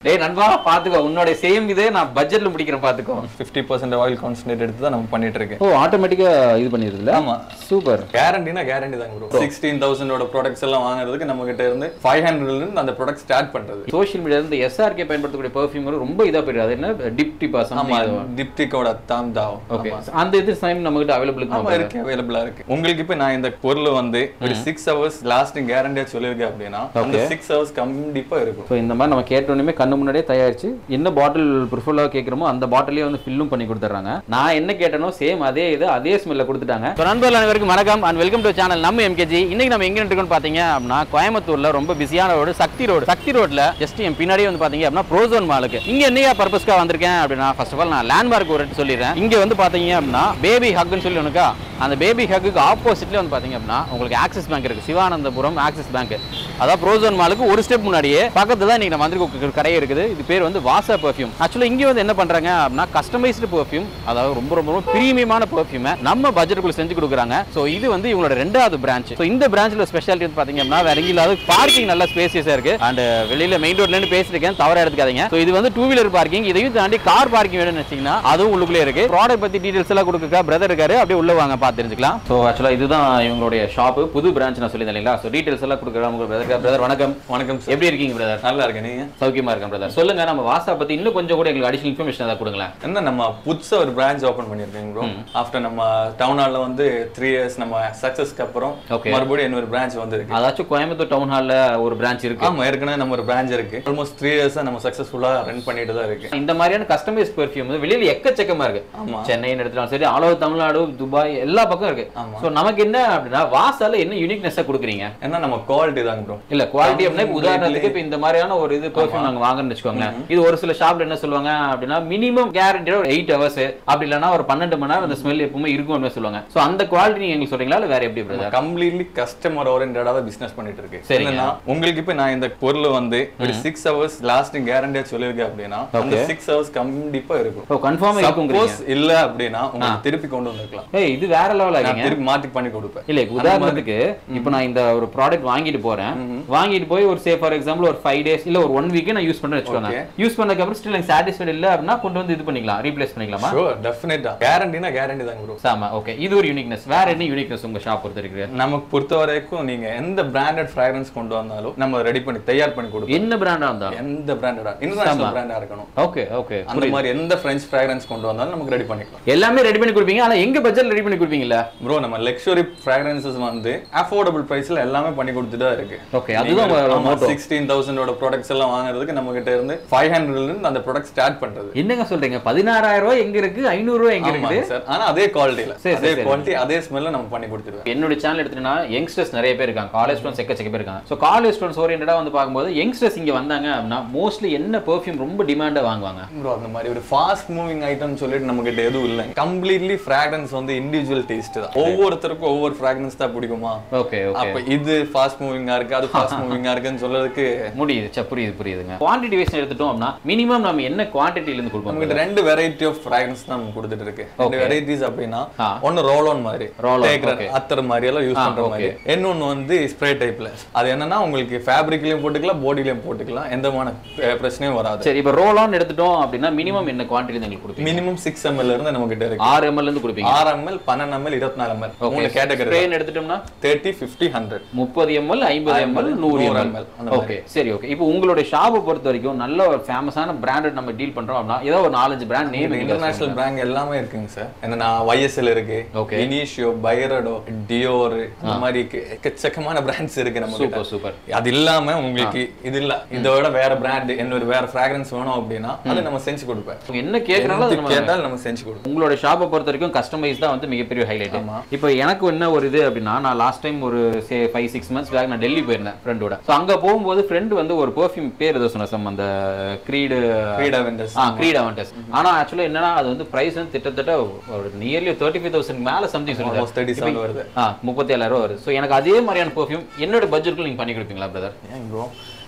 டேய் நண்பா பாத்துக்கோ உன்னோட சேம் இதே நான் பட்ஜெட்ல முடிக்கிறேன் பாத்துக்கோ ஃபிஃப்டி பர்சன்ட் ஆயில் கான்சன்ட்ரேட் எடுத்து தான் நம்ம பண்ணிட்டு இருக்கேன் ஓ ஆட்டோமேட்டிக்கா இது பண்ணிருதுல ஆமா சூப்பர் கேரண்டினா கேரண்டி தான் ப்ரோ சிக்ஸ்டீன் தௌசண்டோட ப்ராடக்ட்ஸ் எல்லாம் வாங்குறதுக்கு நம்ம கிட்ட இருந்து ஃபைவ் ஹண்ட்ரட்ல இருந்து அந்த ப்ராடக்ட் ஸ்டார்ட் பண்றது சோஷியல் மீடியால இருந்து எஸ்ஆர்கே பயன்படுத்தக்கூடிய பெர்ஃப்யூம் ரொம்ப இதா போயிடுது அது என்ன டிப் டிப்பா ஆமா டிப்டிக்கோட தாம் தாவ் ஓகே அந்த இது டைம் நம்ம கிட்ட அவைலபிள் ஆமா இருக்கு அவைலபிளா இருக்கு உங்களுக்கு இப்ப நான் இந்த பொருள் வந்து ஒரு சிக்ஸ் ஹவர்ஸ் லாஸ்டிங் கேரண்டியா சொல்லியிருக்கேன் அப்படின்னா அந்த சிக்ஸ் ஹவர்ஸ் கண்டிப்பா இருக்கும் ஸோ இந்த மாதிரி நம்ம கேட்டோன்னே கண்ணு முன்னாடியே தயாரிச்சு என்ன பாட்டில் ப்ரிஃபர்லாக கேட்குறோமோ அந்த பாட்டிலே வந்து ஃபில்லும் பண்ணி கொடுத்துட்றாங்க நான் என்ன கேட்டனோ சேம் அதே இது அதே ஸ்மெல்ல கொடுத்துட்டாங்க ஸோ நண்பர்கள் அனைவருக்கும் வணக்கம் அண்ட் வெல்கம் டு சேனல் நம்ம எம்கேஜி இன்னைக்கு நம்ம எங்க இருக்கோம்னு பார்த்தீங்க அப்படின்னா கோயம்புத்தூர்ல ரொம்ப பிஸியான ரோடு சக்தி ரோடு சக்தி ரோட்ல ஜஸ்ட் என் பின்னாடியே வந்து பார்த்தீங்க அப்படின்னா ப்ரோசோன் மாலுக்கு இங்க என்னையா பர்பஸ்க்காக வந்திருக்கேன் அப்படின்னா ஃபர்ஸ்ட் ஆஃப் ஆல் நான் லேண்ட்மார்க் ஒரு இடத்து சொல்லிடுறேன் இங்க வந்து பார்த்தீங்க அப்படின்னா பேபி ஹக்குன்னு சொல்லி ஒன்றுக்கா அந்த பேபி ஹக்குக்கு ஆப்போசிட்ல வந்து பார்த்தீங்க அப்படின்னா உங்களுக்கு ஆக்சிஸ் பேங்க் இருக்கு சிவானந்தபுரம் ஆக்சிஸ் பேங்க் அதான் ப்ரோசோன் மாலுக்கு ஒரு ஸ்டெப் முன்னாடியே பக்கத்துல தான் இன்னைக்கு நம்ம வந்திருக்க கடை இருக்குது இது பேர் வந்து வாசா பெர்ஃப்யூம் ஆக்சுவலாக இங்கே வந்து என்ன பண்றாங்க அப்படின்னா கஸ்டமைஸ்டு பெர்ஃப்யூம் அதாவது ரொம்ப ரொம்ப ரொம்ப பிரீமியமான பெர்ஃப்யூமை நம்ம பட்ஜெட்டுக்குள்ள செஞ்சு கொடுக்குறாங்க ஸோ இது வந்து இவங்களோட ரெண்டாவது பிரான்ச் ஸோ இந்த பிரான்ச்சில் ஸ்பெஷாலிட்டி வந்து பார்த்தீங்க அப்படின்னா வேற எங்கேயும் இல்லாத பார்க்கிங் நல்ல ஸ்பேசியஸாக இருக்கு அண்ட் வெளியில மெயின் ரோட்ல இருந்து பேசிட்டு இருக்கேன் தவற எடுத்துக்காதீங்க ஸோ இது வந்து டூ வீலர் பார்க்கிங் இதையும் தாண்டி கார் பார்க்கிங் வேணும்னு வச்சீங்கன்னா அதுவும் உள்ளுக்குள்ளே இருக்கு ப்ராடக்ட் பத்தி டீடைல்ஸ் எல்லாம் கொடுக்க பிரதர் இருக்காரு அப்படியே உள்ள வாங்க பார்த்து தெரிஞ்சுக்கலாம் ஸோ ஆக்சுவலாக இதுதான் இவங்களுடைய ஷாப்பு புது பிரான்ச் நான் சொல்லியிருந்தேன் இல்லைங்களா ஸோ டீடைல்ஸ் எல்லாம் கொடுக்குறேன் உங்க பிரதர் பிரதர் வணக்கம் வணக்கம் சார் எப்படி இருக்கீங்க பிரதர் நல்லா இருக்கேன் நீங்க சௌக்கியமா இருக்கேன் பிரதர் சொல்லுங்க நம்ம வாசா பத்தி இன்னும் கொஞ்சம் கூட எங்களுக்கு அடிஷனல் இன்ஃபர்மேஷன் ஏதாவது கொடுங்களேன் என்ன நம்ம புதுசா ஒரு பிரான்ச் ஓபன் பண்ணிருக்கோம் ப்ரோ ஆஃப்டர் நம்ம டவுன் ஹால்ல வந்து த்ரீ இயர்ஸ் நம்ம சக்சஸ்க்கு அப்புறம் Okay. மறுபடியும் இன்னொரு பிரான்ச் வந்திருக்கு அதாச்சும் கோயம்புத்தூர் டவுன் ஹால்ல ஒரு பிரான்ச் இருக்கு ஆமா ஏற்கனவே நம்ம ஒரு பிரான்ச் இருக்கு ஆல்மோஸ்ட் த்ரீ இயர்ஸா நம்ம சக்சஸ்ஃபுல்லா ரன் பண்ணிட்டு தான் இருக்கு இந்த மாதிரியான கஸ்டமைஸ் பெர்ஃப்யூம் வந்து வெளியில எக்கச்சக்கமா இருக்கு ஆமா. சென்னைன்னு எடுத்துட்டாலும் சரி ஆல் ஓவர் தமிழ்நாடு துபாய் எல்லா பக்கம் இருக்கு ஆமா. சோ நமக்கு என்ன அப்படின்னா வாசால என்ன யூனிக்னஸ் கொடுக்குறீங்க ஏன்னா நம்ம குவாலிட்டி தாங்க ப்ரோ இல்ல குவாலிட்டி அப்படின்னா இப்ப உதாரணத்துக்கு இப்ப இந்த மாதிரியான ஒரு இது பெர்ஃப்யூம் நாங்க வாங்கணும்னு வச்சுக்கோங்களேன் இது ஒரு சில ஷாப்ல என்ன சொல்லுவாங்க அப்படின்னா மினிமம் கேரண்டியா ஒரு எயிட் ஹவர்ஸ் அப்படி இல்லைன்னா ஒரு பன்னெண்டு மணி நேரம் அந்த ஸ்மெல் எப்பவுமே இருக்கும் அப்படின்னு சொல்லுவாங்க சோ அந்த குவாலிட்டி நீங்க எங்களுக்கு சொல்றீங்களா இல்ல வேற எப்படி பிரதர் கம்ப்ளீட்லி கஸ்டமர் ஓரியன்டா பிசினஸ் பண்ணிட்டு இருக்கு சரிங்க. என்னன்னா உங்களுக்கு இப்ப நான் இந்த பொருள் வந்து ஒரு சிக்ஸ் ஹவர்ஸ் லாஸ்டிங் கேரண்டியா சொல்லியிருக்கேன் அப்படின்னா அந்த சிக்ஸ் ஹவர்ஸ் கண்டிப்பா இருக்கும் ஓ கன்ஃபார்ம் இருக்குங்கிறீங்க சப்போஸ் இல்ல அப்படின்னா உங்களுக்கு திருப்பி கொண்டு வந்துருக்கலாம் ஏய் இது வேற லெவல் நான் ஆகிங்க திருப்பி மாத்தி பண்ணி கொடுப்பேன் இல்ல இப்ப உதாரணத்துக்கு இப்போ நான் இந்த ஒரு ப்ராடக்ட் வாங்கிட்டு போறேன் வாங்கிட்டு போய் ஒரு சே ஃபார் எக்ஸாம்பிள் ஒரு ஃபைவ் டேஸ் இல்ல ஒரு ஒன் வீக் நான் யூஸ் பண்றேன் வச்சுக்கோங்க Okay. யூஸ் பண்ணதுக்கு அப்புறம் ஸ்டில் எனக்கு சாட்டிஸ்ஃபைட் இல்ல அப்படின்னா கொண்டு வந்து இது பண்ணிக்கலாம் ரீப்ளேஸ் பண்ணிக்கலாமா ஷூர் டெஃபினட்டா கேரண்டினா கேரண்டி தாங்க ப்ரோ சாமா ஓகே இது ஒரு யூனிக்னஸ் வேற என்ன யூனிக்னஸ் உங்க ஷாப் பொறுத்த இருக்கு நமக்கு பொறுத்த வரைக்கும் நீங்க எந்த பிராண்டட் ஃப்ராக்ரன்ஸ் கொண்டு வந்தாலும் நம்ம ரெடி பண்ணி தயார் பண்ணி கொடுப்போம் என்ன பிராண்டா இருந்தாலும் எந்த பிராண்டடா இன்டர்நேஷனல் பிராண்டா இருக்கணும் ஓகே ஓகே அந்த மாதிரி எந்த ஃப்ரெஞ்ச் ஃப்ராக்ரன்ஸ் கொண்டு வந்தாலும் நமக்கு ரெடி பண்ணிக்கலாம் எல்லாமே ரெடி பண்ணி கொடுப்பீங்க ஆனா எங்க பட்ஜெட் ரெடி பண்ணி கொடுப்பீங்கல்ல ப்ரோ நம்ம லக்ஸுரி ஃப்ராக்ரன்சஸ் வந்து அஃபோர்டபுள் பிரைஸ்ல எல்லாமே பண்ணி கொடுத்துட்டு தான் இருக்கு ஓகே அதுதான் உங்க motto. சிக்ஸ்டீன் தௌசண்டோட ப்ராடக்ட்ஸ் எல்லாம் வாங்குறதுக்கு நம்ம கிட்ட இருந்து ஃபைவ் ஹண்ட்ரட்ல இருந்து அந்த ப்ராடக்ட் ஸ்டார்ட் பண்றது என்னங்க சொல்றீங்க பதினாறாயிரம் ரூபாய் எங்க இருக்கு ஐநூறு ரூபாய் எங்க இருக்குது ஆமாங்க சார் ஆனா அதே குவாலிட்டியில சரி, அதே சரி. குவாலிட்டி அதே ஸ்மெல்ல நம்ம பண்ணி கொடுத்துருவோம் என்னோட சேனல் எடுத்துட்டீங்கன்னா யங்ஸ்டர்ஸ் நிறைய பேர் இருக்காங்க காலேஜ் ஸ்டூடெண்ட்ஸ் எக்கச்சக்க பேர் இருக்காங்க ஸோ காலேஜ் ஸ்டூடெண்ட்ஸ் ஓரியன்டா வந்து பார்க்கும்போது யங்ஸ்டர்ஸ் இங்க வந்தாங்க அப்படின்னா மோஸ்ட்லி என்ன பெர்ஃப்யூம் ரொம்ப டிமாண்டா வாங்குவாங்க ப்ரோ அந்த மாதிரி ஒரு ஃபாஸ்ட் மூவிங் ஐட்டம் சொல்லிட்டு நம்ம கிட்ட எதுவும் இல்லை கம்ப்ளீட்லி ஃப்ராக்ரன்ஸ் வந்து இண்டிவிஜுவல் டேஸ்ட் தான் ஒவ்வொருத்தருக்கும் ஒவ்வொரு ஃப்ராக்ரன்ஸ் தான் பிடிக்குமா ஓகே ஓகே அப்ப இது ஃபாஸ்ட் மூவிங்கா இருக்கு அது ஃபாஸ்ட் மூவிங்கா இருக்குன்னு சொல்றதுக்கு முடியுது ச புரியுது புரியுதுங்க குவான்டிட்டி வைஸ் எடுத்துட்டோம் அப்படின்னா மினிமம் நம்ம என்ன குவான்டிட்டில இருந்து கொடுப்போம் நம்ம கிட்ட ரெண்டு வெரைட்டி ஆஃப் ஃப்ராக்ரன்ஸ் தான் நம்ம கொடுத்துட்டு இருக்கு ரெண்டு வெரைட்டிஸ் அப்படின்னா ஆ. ஒன்னு ரோல் ஆன் மாதிரி Roll on, தேக்கிற okay. அத்தர் மாதிரி எல்லாம் யூஸ் பண்ற மாதிரி இன்னொன்னு வந்து ஸ்ப்ரே டைப்ல அது என்னன்னா உங்களுக்கு ஃபேப்ரிக்லயும் போட்டுக்கலாம் பாடிலையும் போட்டுக்கலாம் எந்த விதமான அஹ், பிரச்சனையும் வராது சரி இப்போ ரோல் ஆன் எடுத்துட்டோம் அப்படின்னா மினிமம் என்ன குவான்டிட்டி எங்களுக்கு கொடுப்பீங்க மினிமம் சிக்ஸ் எம்எல் இருந்து நம்ம கிட்ட இருக்கு ஆறு எம்எல் இருந்து கொடுப்பீங்க ஆறு எம்எல் பன்னெண்டு எம்எல் இருபத்தி நாலு எம்எல் மூணு கேட்டகரி ஸ்ப்ரேன்னு எடுத்துட்டோம்னா தேர்ட்டி ஃபிஃப்டி ஹண்ட்ரட் முப்பது எம்எல் ஐம்பது எம்எல் நூறு நூறு எம்எல் ml, அந்த ஓகே சரி ஓகே இப்போ உங்களுடைய ஷாப்பை பொறுத்த வரைக்கும் நல்ல ஒரு ஃபேமஸான பிராண்டட் நம்ம டீல் பண்றோம் அப்படின்னா ஏதோ ஒரு நாலஞ்சு பிராண்ட் நேம் இன்டர்நேஷனல் பிராண்ட் எல்லாமே இருக்குங்க சார் என்னன்னா YSL இருக்கு Okay. இனிஷியோ பைரடோ டியோர் இந்த மாதிரி எக்க- எக்கச்சக்கமான பிராண்ட்ஸ் இருக்கு நம்ம கிட்ட சூப்பர் சூப்பர் அது இல்லாம உங்களுக்கு இது இல்ல இதோட வேற பிராண்ட் இன்னொரு வேற ஃப்ராக்ரன்ஸ் வேணும் அப்படின்னா அது நம்ம செஞ்சு கொடுப்பேன் அவங்க என்ன கேட்கறாங்களோ அது எது நம்ம கேட்டாலும் நம்ம செஞ்சு கொடுப்போம் உங்களோட ஷாப்பை பொறுத்த வரைக்கும் கஸ்டமைஸ் தான் வந்து மிகப்பெரிய ஹைலைட் ஆமா. இப்போ எனக்கு என்ன ஒரு இது அப்படின்னா நான் லாஸ்ட் டைம் ஒரு say five six months back நான் டெல்லி போயிருந்தேன் ஃப்ரெண்டோட ஸோ அங்கே போகும்போது ஃப்ரெண்டு வந்து ஒரு பெர்ஃப்யூம் பேர் ஏதோ சொன்ன சம் அந்த க்ரீடு ஃப்ரீடா வெண்டர்ஸ் ஆ க்ரீட் அவன்டஸ் ஆனா ஆக்சுவலாக என்னன்னா அது வந்து பிரைஸ் வந்து கிட்டத்தட்ட ஒரு நியர்லி தேர்ட்டி ஃபைவ் தௌசண்ட் மேலே சம்திங் சொல்லுங்க ஆல்மோஸ்ட் தேர்ட்டி செவன் வருது ஆ முப்பத்தி ஏழாயிரம் வருது ஸோ எனக்கு அதே மாதிரியான பெர்ஃப்யூம் என்னோட பட்ஜெட்டுக்கு நீங்கள் பண்ணி கொடுப்பீங்களா பிரதர் ஏன் ப்ரோ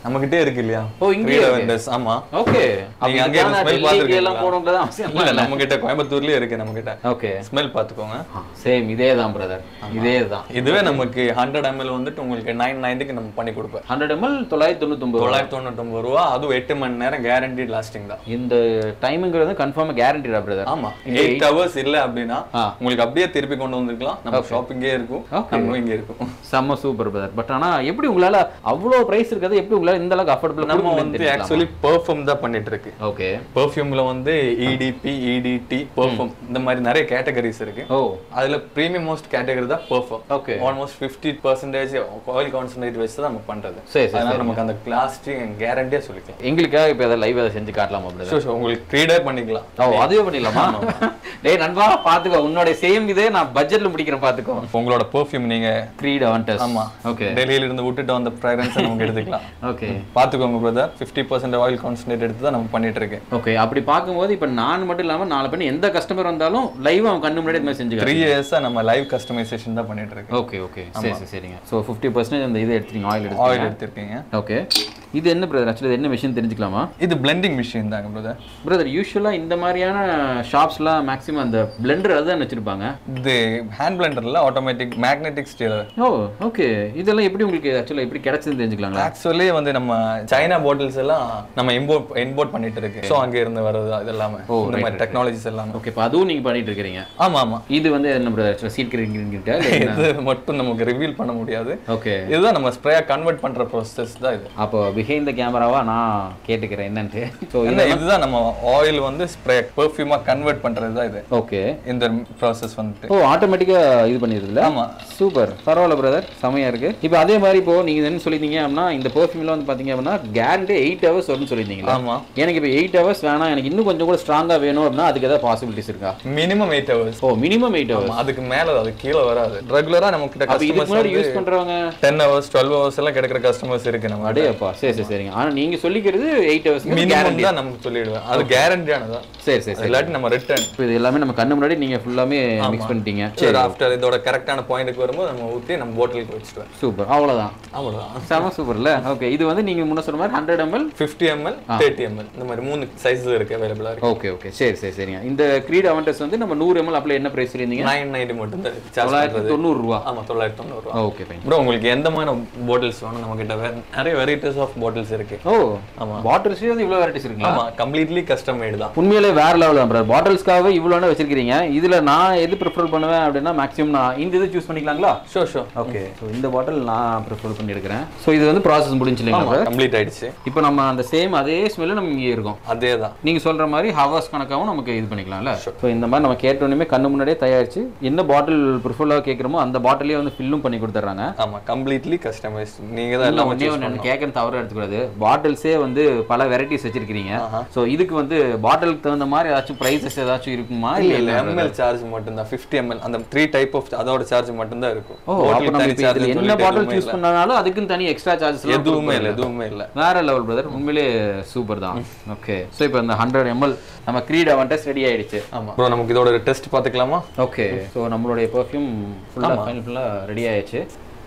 நம்ம கிட்டே இருக்கு இல்லையா ஓ, இங்கேயே இருக்கு. வெண்டர்ஸ் ஆமா ஓகே நீங்க அங்கே ஸ்மெல் எல்லாம் பாத்துருக்கீங்களா போனவங்க அவசியம் இல்ல நம்ம கிட்ட கோயம்புத்தூர்லயே இருக்கு நம்ம கிட்ட ஓகே ஸ்மெல் பாத்துக்கோங்க சேம் இதே தான் பிரதர் இதே தான் இதுவே நமக்கு ஹண்ட்ரட் எம்எல் வந்துட்டு உங்களுக்கு நைன் நைன்டிக்கு நம்ம பண்ணி கொடுப்போம் ஹண்ட்ரட் எம்எல் தொள்ளாயிரத்தி தொண்ணூத்தொம்பது தொள்ளாயிரத்தி தொண்ணூத்தொம்பது ரூபா அதுவும் எட்டு மணி நேரம் கேரண்டி லாஸ்டிங் தான் இந்த டைமுங்கிறது கன்ஃபார்மா கேரண்டிடா பிரதர் ஆமா எயிட் ஹவர்ஸ் இல்ல அப்படின்னா ஆ. உங்களுக்கு அப்படியே திருப்பி கொண்டு வந்திருக்கலாம் நம்ம ஷாப்பிங்கே இருக்கும் Okay. நம்ம இங்கே இருக்கும் செம்ம சூப்பர் பிரதர் பட் ஆனா எப்படி உங்களால அவ்வளோ பிரைஸ் இருக்கிறது எப்படி உங்களால இந்த அளவுக்கு அஃபோர்டபுள் நம்ம வந்து ஆக்சுவலி பெர்ஃபார்ம் தான் பண்ணிட்டு இருக்கு ஓகே பெர்ஃப்யூம்ல வந்து இடிபி இடிடி பெர்ஃபார்ம் இந்த மாதிரி நிறைய கேட்டகரிஸ் இருக்கு ஓ அதுல ப்ரீமியம் மோஸ்ட் கேட்டகரி தான் perform Okay. Almost fifty percentage oil concentrate வச்சு தான் நம்ம பண்றது சரி சரி அதனால நமக்கு அந்த கிளாஸ்டி கேரண்டியா சொல்லிக்கலாம் எங்களுக்காக இப்போ எதாவது லைவ் அதை செஞ்சு காட்டலாமா பிரதர் ஷோ ஷோ உங்களுக்கு த்ரீ பண்ணிக்கலாம் ஓ அதுவே பண்ணிடலாமா டேய் நண்பா பாத்துக்கோ உன்னோட சேம் இதே நான் பட்ஜெட்ல முடிக்கிறேன் பாத்துக்கோ இப்போ உங்களோட பெர்ஃப்யூம் நீங்க க்ரீட் அவன்டஸ் ஆமா ஓகே டெல்லியில இருந்து விட்டுட்டு வந்த ஃப்ராக்ரன்ஸ் நமக்கு எடுத்துக்கலாம் ஓகே பாத்துக்கோங்க brother fifty percent oil concentrate எடுத்து தான் நம்ம பண்ணிட்டு இருக்கேன் ஓகே அப்படி பார்க்கும்போது இப்போ நான் மட்டும் இல்லாம நாலு பேர் எந்த கஸ்டமர் வந்தாலும் லைவ் அவன் கண்ணு முன்னாடி இது மாதிரி செஞ்சு த்ரீ இயர்ஸா நம்ம லைவ் கஸ்டமைசேஷன் தான் பண்ணிட்டு இருக்கேன் ஓகே ஓகே சரி சரி சரிங்க ஸோ ஃபிஃப்டி பர்சன்டேஜ் அந்த இது எடுத்துட்டீங்க ஆயில் எடுத்து ஆயில் எடுத்திருக்கீங்க ஓகே இது என்ன பிரதர் ஆக்சுவலி இது என்ன மிஷின் தெரிஞ்சுக்கலாமா இது பிளெண்டிங் மிஷின் தாங்க பிரதர் பிரதர் யூஸ்வலாக இந்த மாதிரியான ஷாப்ஸ்லாம் மேக்ஸிமம் அந்த பிளெண்டர் அதுதான் வச்சிருப்பாங்க இது ஹேண்ட் பிளெண்டர்ல ஆட்டோமேட்டிக் மேக்னெட்டிக் ஸ்டீலர் ஓ ஓகே இதெல்லாம் எப்படி உங்களுக்கு ஆக்சுவலாக எப்படி கிடைச்சதுன்னு தெரிஞ்சுக்கலாங்களா ஆக்சுவலி வந்து நம்ம சைனா பாட்டில்ஸ் எல்லாம் நம்ம இம்போர்ட் இம்போர்ட் பண்ணிட்டு இருக்கு ஸோ அங்க இருந்து வர்றது அது எல்லாமே இந்த மாதிரி டெக்னாலஜிஸ் எல்லாமே ஓகே இப்போ அதுவும் நீங்கள் பண்ணிட்டு இருக்கிறீங்க ஆமா ஆமா இது வந்து என்ன பிரதர் ஆக்சுவலாக சீட் கிரிங்கிட்ட இது மட்டும் நமக்கு ரிவீல் பண்ண முடியாது ஓகே இதுதான் நம்ம ஸ்ப்ரேயா கன்வெர்ட் பண்ற ப்ராசஸ் தான் இது அப்போ பிஹைண்ட் த கேமராவா நான் கேட்டுக்கிறேன் என்னன்ட்டு ஸோ ஏன்னா இதுதான் நம்ம ஆயில் வந்து ஸ்ப்ரே பெர்ஃப்யூமா கன்வெர்ட் பண்றது தான் இது ஓகே இந்த ப்ராசஸ் வந்துட்டு ஓ ஆட்டோமேட்டிக்காக இது பண்ணிடுதுல ஆமா சூப்பர் பரவாயில்ல பிரதர் செமையா இருக்கு இப்போ அதே மாதிரி இப்போ நீங்க என்ன சொல்லியிருந்தீங்க அப்படின்னா இந்த பெர்ஃப்யூம்ல வந்து பாத்தீங்க அப்படின்னா கேரண்டி எயிட் ஹவர்ஸ் வரும்னு சொல்லியிருந்தீங்களா ஆமா எனக்கு இப்போ எயிட் ஹவர்ஸ் வேணாம் எனக்கு இன்னும் கொஞ்சம் கூட ஸ்ட்ராங்கா வேணும் அப்படின்னா அதுக்கு ஏதாவது பாசிபிலிட்டிஸ் இருக்கா மினிமம் எயிட் ஹவர்ஸ் ஓ மினிமம் எயிட் ஹவர்ஸ் அதுக்கு மேல அது கீழே வராது ரெகுலரா நம்ம கிட்ட அப்போ இதுக்கு முன்னாடி கஸ்டமர்ஸ் யூஸ் பண்றவங்க டென் ஹவர்ஸ் டுவெல் ஹவர்ஸ் எல்லாம் கிடைக்கிற கஸ்டமர்ஸ் இருக்கு நம்ம அடே அப்பா சரி சரி சரிங்க ஆனா நீங்க சொல்லிக்கிறது எயிட் ஹவர்ஸ் மினிமம் கேரண்டி தான் நமக்கு சொல்லிடுவேன் அது கேரண்டியானதான் சரி சரி சரி இல்லாட்டி நம்ம ரிட்டர்ன் இப்போ இது எல்லாமே நம்ம கண்ணு முன்னாடி நீங்க ஃபுல்லாமே மிக்ஸ் பண்ணிட்டீங்க சரி ஆஃப்டர் இதோட கரெக்டான பாயிண்ட்டுக்கு வரும்போது நம்ம ஊற்றி நம்ம போட்டலுக்கு வச்சுடுவேன் சூப்பர் அவ்வளவுதான் அவ்வளோதான் செம சூப்பர்ல ஓகே இது வந்து நீங்க முன்ன சொன்ன மாதிரி hundred ML fifty ML thirty ML இந்த மாதிரி மூணு சைஸஸ் இருக்கு அவைலபிளாக இருக்கு ஓகே ஓகே சரி சரி சரிங்க இந்த க்ரீட் அவன்டஸ் வந்து நம்ம நூறு எம்எல் அப்பல என்ன பிரைஸ் சொல்லியிருந்தீங்க நைன் நைன்டி மட்டும் தான் சார்ஜ் தொள்ளாயிரத்தி பண்ணுறது தொண்ணூறு ரூபா ஆமாம் தொள்ளாயிரத்தி தொண்ணூறுரூவா ஓகே ஃபைன் ப்ரோ உங்களுக்கு எந்த மாதிரி பாட்டில்ஸ் வேணும் நம்ம கிட்ட வேற நிறைய வெரைட்டிஸ் ஆஃப் பாட்டில்ஸ் இருக்கு ஓ ஆமா. பாட்டில்ஸ்லயே வந்து இவ்வளவு வெரைட்டிஸ் இருக்குங்களா ஆமா கம்ப்ளீட்லி கஸ்டம் மேடு தான் உண்மையிலே வேற லெவல் தான் பிரதர் பாட்டில்ஸ்க்காக இவ்வளோ வச்சிருக்கீங்க இதுல நான் எது ப்ரிஃபர் பண்ணுவேன் அப்படின்னா மேக்ஸிமம் நான் இந்த இது சூஸ் பண்ணிக்கலாங்களா ஷோ ஷோ ஓகே ஸோ இந்த பாட்டில் நான் ப்ரிஃபர் பண்ணி எடுக்கிறேன் ஸோ இது வந்து ப்ராசஸ் முடிஞ்சு இல்லைங்களா கம்ப்ளீட் ஆயிடுச்சு இப்போ நம்ம அந்த சேம் அதே ஸ்மெல்லு நம்ம இங்கே இருக்கோம் அதே தான் நீங்க சொல்ற மாதிரி ஹவர்ஸ் கணக்காகவும் நமக்கு இது பண்ணிக்கலாம்ல ஸோ இந்த மாதிரி நம்ம கேட்டோன்னே கண்ணு முன்னாடியே தயாரிச்சு என்ன பாட்டில் ப்ரிஃபர்லாக கேட்குறோமோ அந்த பாட்டிலே வந்து ஃபில்லும் பண்ணி கொடுத்துட்றாங்க ஆமா கம்ப்ளீட்லி கஸ்டமைஸ்ட் நீங்க தான் எல்லாம் ஒன்னே ஒன்று எனக்கு கேட்கறது தவறு எடுத்துக்கூடாது பாட்டில்ஸே வந்து பல வெரைட்டிஸ் வச்சிருக்கீங்க ஸோ இதுக்கு வந்து பாட்டிலுக்கு தகுந்த மாதிரி ஏதாச்சும் ப்ரைஸஸ் ஏதாச்சும் இருக்குமா இல்ல இல்லை இல்ல எம்எல் சார்ஜ் மட்டும் தான் 50 எம்எல் அந்த த்ரீ டைப் ஆஃப் அதோட சார்ஜ் மட்டும் தான் இருக்கும் ஓ Bottle அப்போ நம்ம தனி இப்போ charge இதில் என்ன சொல்லிட்டு பாட்டில் எதுவுமே சூஸ் இல்ல. பண்ணாலும் அதுக்குன்னு தனி எக்ஸ்ட்ரா சார்ஜஸ் எதுவுமே இல்ல எதுவுமே இல்ல வேற லெவல் பிரதர் உண்மையிலே சூப்பர் தான் ஓகே ஸோ இப்போ இந்த ஹண்ட்ரட் எம்எல் நம்ம க்ரீட் அவன்டஸ் ரெடி ஆயிடுச்சு ஆமா ப்ரோ நமக்கு இதோட டெஸ்ட் பாத்துக்கலாமா ஓகே ஸோ நம்மளுடைய பெர்ஃப்யூம் ஃபுல்லாக ஃபைனல் ஃபுல்லாக ரெடி ஆயிடுச்சு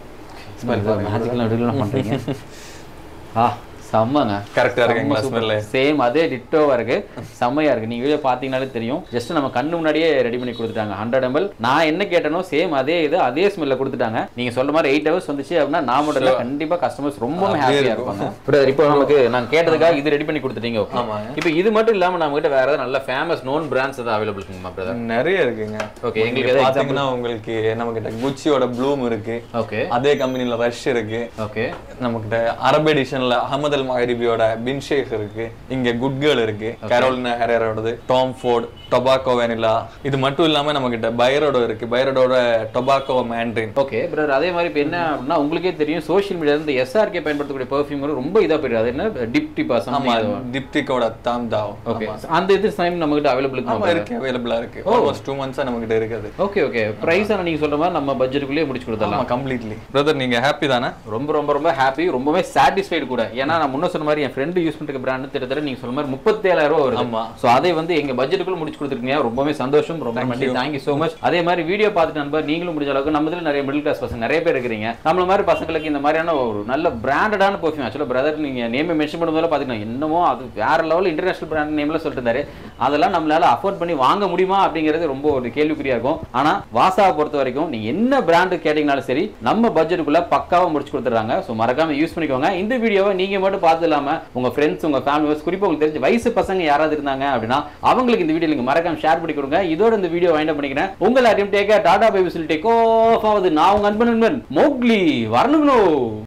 மேஜிக்கெலாம் ரெடிலாம் பண்ணுறீங்க ஆ செம்மங்க கரெக்டா இருக்குங்களா ஸ்மெல் சேம் அதே டிட்டோவா இருக்கு செம்மையா இருக்கு நீங்க வீடியோ பாத்தீங்கனாலே தெரியும் ஜஸ்ட் நம்ம கண்ணு முன்னாடியே ரெடி பண்ணி கொடுத்துட்டாங்க ஹண்ட்ரட் எம்எல் நான் என்ன கேட்டனோ சேம் அதே இது அதே ஸ்மெல்ல கொடுத்துட்டாங்க நீங்க சொல்ற மாதிரி எயிட் ஹவர்ஸ் வந்துச்சு அப்படின்னா நான் மட்டும் இல்ல கண்டிப்பா கஸ்டமர்ஸ் ரொம்பவே ஹாப்பியா இருப்பாங்க Brother, இப்போ நமக்கு நாங்க கேட்டதுக்காக இது ரெடி பண்ணி கொடுத்துட்டீங்க okay. ஆமாங்க. இப்போ இது மட்டும் இல்லாம நம்ம கிட்ட வேற ஏதாவது நல்ல ஃபேமஸ் நோன் பிராண்ட்ஸ் ஏதாவது அவைலபிள் இருக்குமா பிரதர் நிறைய இருக்குங்க ஓகே எங்களுக்கு நீங்க எதாவது பாத்தீங்கன்னா உங்களுக்கு நம்ம கிட்ட குச்சியோட ப்ளூம் இருக்கு ஓகே அதே கம்பெனில ரஷ் இருக்கு ஓகே நம்ம கிட்ட அரப் எடிஷன்ல அஹமது அல் மஹரிபியோட பின்ஷேக் இருக்கு இங்க குட் கேர்ள் இருக்கு கரோலினா ஹெரரோடது டாம் ஃபோர்ட் டொபாக்கோ வெனிலா இது மட்டும் இல்லாம நம்ம கிட்ட பைரடோ இருக்கு பைரடோட டொபாக்கோ மேண்ட்ரின் ஓகே பிரதர் அதே மாதிரி இப்போ என்ன அப்படின்னா உங்களுக்கே தெரியும் சோஷியல் மீடியால இந்த எஸ்ஆர்கே பயன்படுத்தக்கூடிய பெர்ஃப்யூம் ரொம்ப இதா போயிடுது அது என்ன டிப் டிப்பா ஆமா சம்திங் டிப்டிக்கோட தாம் தாவ் ஓகே அந்த இது டைம் நம்ம கிட்ட அவைலபிள் ஆமா இருக்குமா இருக்கு அவைலபிளா இருக்கு ஆல்மோஸ்ட் டூ மந்த்ஸா நம்ம கிட்ட இருக்குது ஓகே ஓகே பிரைஸ் ஆனா நீங்க சொல்ற மாதிரி நம்ம பட்ஜெட்டுக்குள்ளேயே முடிச்சு கொடுத்துடலாம் ஆமா கம்ப்ளீட்லி பிரதர் நீங்க ஹாப்பி தானே ரொம்ப ரொம்ப ரொம்ப ஹாப்பி ரொம்பவே சாட்டிஸ்ஃபைடு கூட ஏன்னா நான் முன்ன சொன்ன மாதிரி என் ஃப்ரெண்டு யூஸ் பண்ணிருக்க பிராண்ட் கிட்டத்தட்ட நீங்க சொல்ற மாதிரி முப்பத்தேழாயிரம் ரூபா வருது ஆமா. ஸோ அதை வந்து எங்க பட்ஜெட்டுக்குள்ள முடிச்சு கொடுத்துருக்கீங்க ரொம்பவே சந்தோஷம் ரொம்ப நன்றி தேங்க்யூ ஸோ மச் அதே மாதிரி வீடியோ பார்த்துட்டு நண்பர் நீங்களும் முடிஞ்ச அளவுக்கு நம்ம இதில் நிறைய மிடில் கிளாஸ் பசங்க நிறைய பேர் இருக்கிறீங்க நம்மள மாதிரி பசங்களுக்கு இந்த மாதிரியான ஒரு நல்ல பிராண்டடான பர்ஃபியூம் ஆக்சுவலாக பிரதர் நீங்க நேம் மென்ஷன் பண்ணும்போது பார்த்தீங்கன்னா என்னமோ அது வேற லெவல் இன்டர்நேஷனல் பிராண்ட் நேம்ல சொல்லிட்டு இருந்தாரு அதெல்லாம் நம்மளால அஃபோர்ட் பண்ணி வாங்க முடியுமா அப்படிங்கிறது ரொம்ப ஒரு கேள்விக்குறியா இருக்கும் ஆனா வாசாவை பொறுத்த வரைக்கும் நீங்க என்ன பிராண்டு கேட்டீங்கனாலும் சரி நம்ம பட்ஜெட்டுக்குள்ள பக்காவா முடிச்சு கொடுத்துறாங்க ஸோ மறக்காம யூஸ் பண்ணிக்கோங்க இந்த வீடியோவை நீங்க மட்டும் பார்த்து இல்லாம உங்க ஃப்ரெண்ட்ஸ் உங்க ஃபேமிலி குறிப்பா உங்களுக்கு தெரிஞ்ச வயசு பசங்க யாராவது இருந்தாங்க அப்படின்னா அவங்களுக்கு இந்த வீடியோ நீங்க மறக்காம ஷேர் பண்ணி கொடுங்க இதோட இந்த வீடியோ வைண்ட் பண்ணிக்கிறேன் உங்க எல்லாரையும் take tata bye whistle take off ஆகுது நான் உங்க அன்பன் நண்பன் மோக்லி வரணுங்களோ